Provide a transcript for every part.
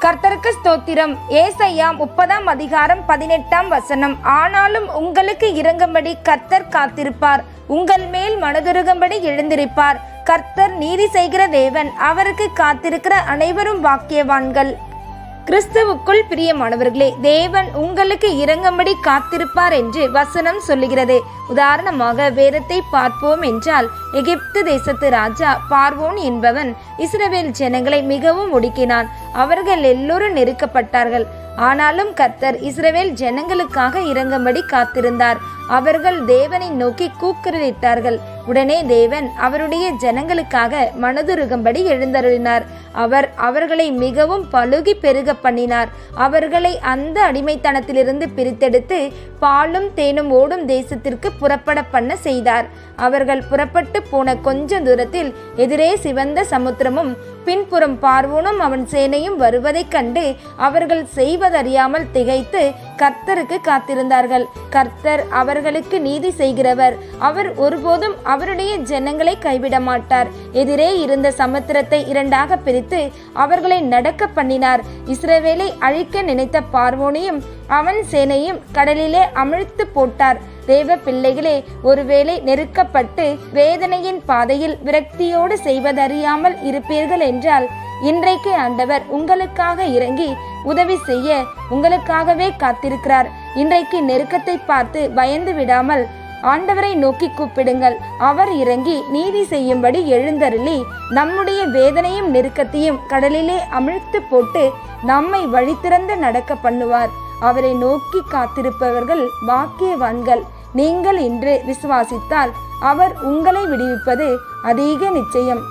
கர்த்தருக்கு ஸ்தோத்திரம் ஏசையா முப்பதாம் அதிகாரம் பதினெட்டாம் வசனம் ஆனாலும் உங்களுக்கு இறங்கும்படி கர்த்தர் காத்திருப்பார் உங்கள் மேல் மனதுருகும்படி எழுந்திருப்பார் கர்த்தர் நீதி செய்கிற தேவன் அவருக்கு காத்திருக்கிற அனைவரும் வாக்கியவான்கள் கிறிஸ்துவுக்குள் பிரியமானவர்களே தேவன் உங்களுக்கு இறங்கும்படி காத்திருப்பார் என்று வசனம் சொல்லுகிறது உதாரணமாக வேதத்தை பார்ப்போம் என்றால் எகிப்து தேசத்து ராஜா பார்வோன் என்பவன் இஸ்ரவேல் ஜனங்களை மிகவும் ஒடுக்கினான் அவர்கள் எல்லோரும் நெருக்கப்பட்டார்கள் ஆனாலும் கர்த்தர் இஸ்ரவேல் ஜனங்களுக்காக இறங்கும்படி காத்திருந்தார் அவர்கள் தேவனை நோக்கி கூக்குரலிட்டார்கள் உடனே தேவன் அவருடைய ஜனங்களுக்காக மனதுருகும்படி எழுந்தருளினார் அவர் அவர்களை மிகவும் பழுகி பெருக பண்ணினார் அவர்களை அந்த அடிமைத்தனத்திலிருந்து பிரித்தெடுத்து பாலும் தேனும் ஓடும் தேசத்திற்கு புறப்பட பண்ண செய்தார் அவர்கள் புறப்பட்டு போன கொஞ்ச தூரத்தில் எதிரே சிவந்த சமுத்திரமும் பின்புறம் பார்வோனும் அவன் சேனையும் வருவதைக் கண்டு அவர்கள் செய்வதறியாமல் திகைத்து கர்த்தருக்கு காத்திருந்தார்கள் கர்த்தர் அவர்களுக்கு நீதி செய்கிறவர் அவர் ஒருபோதும் அவருடைய ஜனங்களை கைவிட மாட்டார் எதிரே இருந்த சமுத்திரத்தை இரண்டாக பிரித்து அவர்களை நடக்க பண்ணினார் இஸ்ரவேலை அழிக்க நினைத்த பார்வோனையும் அவன் சேனையும் கடலிலே அமிழ்த்து போட்டார் தேவ பிள்ளைகளே ஒருவேளை நெருக்கப்பட்டு வேதனையின் பாதையில் விரக்தியோடு செய்வதறியாமல் இருப்பீர்கள் என்றால் இன்றைக்கு ஆண்டவர் உங்களுக்காக இறங்கி உதவி செய்ய உங்களுக்காகவே காத்திருக்கிறார் இன்றைக்கு நெருக்கத்தை பார்த்து பயந்து விடாமல் ஆண்டவரை நோக்கி கூப்பிடுங்கள் அவர் இறங்கி நீதி செய்யும்படி எழுந்தருளி நம்முடைய வேதனையும் நெருக்கத்தையும் கடலிலே அமிழ்த்து போட்டு நம்மை வழித்திறந்து நடக்க பண்ணுவார் அவரை நோக்கி காத்திருப்பவர்கள் வாக்கியவான்கள் நீங்கள் இன்று விசுவாசித்தால் அவர் உங்களை விடுவிப்பது அதிக நிச்சயம்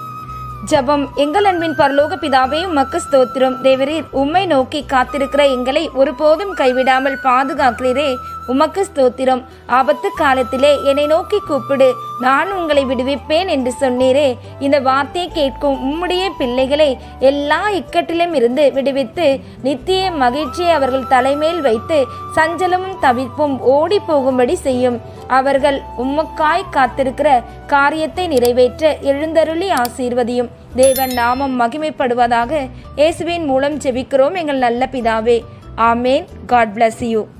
ஜபம் எங்கள் அன்பின் பரலோக பிதாவே உமக்கு ஸ்தோத்திரம் தேவரீர் உம்மை நோக்கி காத்திருக்கிற எங்களை ஒருபோதும் கைவிடாமல் பாதுகாக்கிறீரே உமக்கு ஸ்தோத்திரம் ஆபத்து காலத்திலே என்னை நோக்கி கூப்பிடு நான் உங்களை விடுவிப்பேன் என்று சொன்னீரே இந்த வார்த்தையை கேட்கும் உம்முடைய பிள்ளைகளை எல்லா இக்கட்டிலும் இருந்து விடுவித்து நித்திய மகிழ்ச்சியை அவர்கள் தலைமேல் வைத்து சஞ்சலமும் தவிப்பும் ஓடி போகும்படி செய்யும் அவர்கள் உம்மக்காய் காத்திருக்கிற காரியத்தை நிறைவேற்ற எழுந்தருளி ஆசீர்வதியும் தேவன் நாமம் மகிமைப்படுவதாக இயேசுவின் மூலம் ஜெபிக்கிறோம் எங்கள் நல்ல பிதாவே ஆமேன் காட் bless யூ